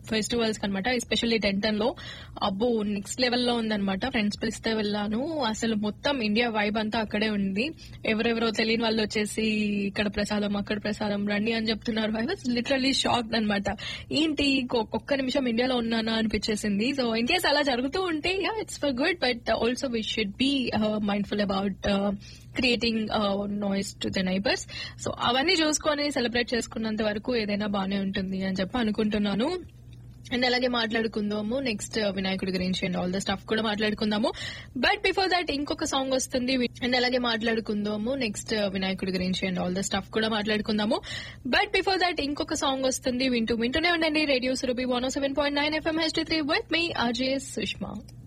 festivals అనమాట especially Denton లో అబ్బో నెక్స్ట్ లెవెల్ లో ఉందన్నమాట ఫ్రెండ్స్ పిలిస్తే వెళ్ళాను అసలు మొత్తం ఇండియా వైబ్ అంతా అక్కడే ఉంది ఎవరెవరో తెలియని వాళ్ళు వచ్చేసి ఇక్కడ ప్రసాదం అక్కడ ప్రసాదం రండి అని చెప్తున్నారు ఐ వాజ్ లిటరలీ షాక్ అనమాట ఏంటి ఒ- ఒక్క నిమిషం ఇండియాలో ఉన్నానా అనిపించేసింది సో ఇన్ కేస్ అలా జరుగుతూ ఉంటే yeah it's for good but also we should be mindful about creating noise to the neighbours so అవన్నీ చూసుకొని సెలబ్రేట్ చేసుకున్నంత వరకు ఏదైనా బానే ఉంటుంది అని చెప్పి అనుకుంటున్నాను అండ్ అలాగే మాట్లాడుకుందాము నెక్స్ట్ వినాయకుడి గురించి అండ్ ఆల్ ద స్టఫ్ కూడా మాట్లాడుకుందాము బట్ బిఫోర్ దట్ ఇంకొక సాంగ్ వస్తుంది అండ్ అలాగే మాట్లాడుకుందాము నెక్స్ట్ వినాయకుడి గురించి అండ్ ఆల్ ద స్టఫ్ కూడా మాట్లాడుకుందాము బట్ బిఫోర్ దట్ ఇంకొక సాంగ్ వస్తుంది వింటూ వింటూనే ఉండండి radio Surabhi one seven point nine FM H three with me Ajay Sushma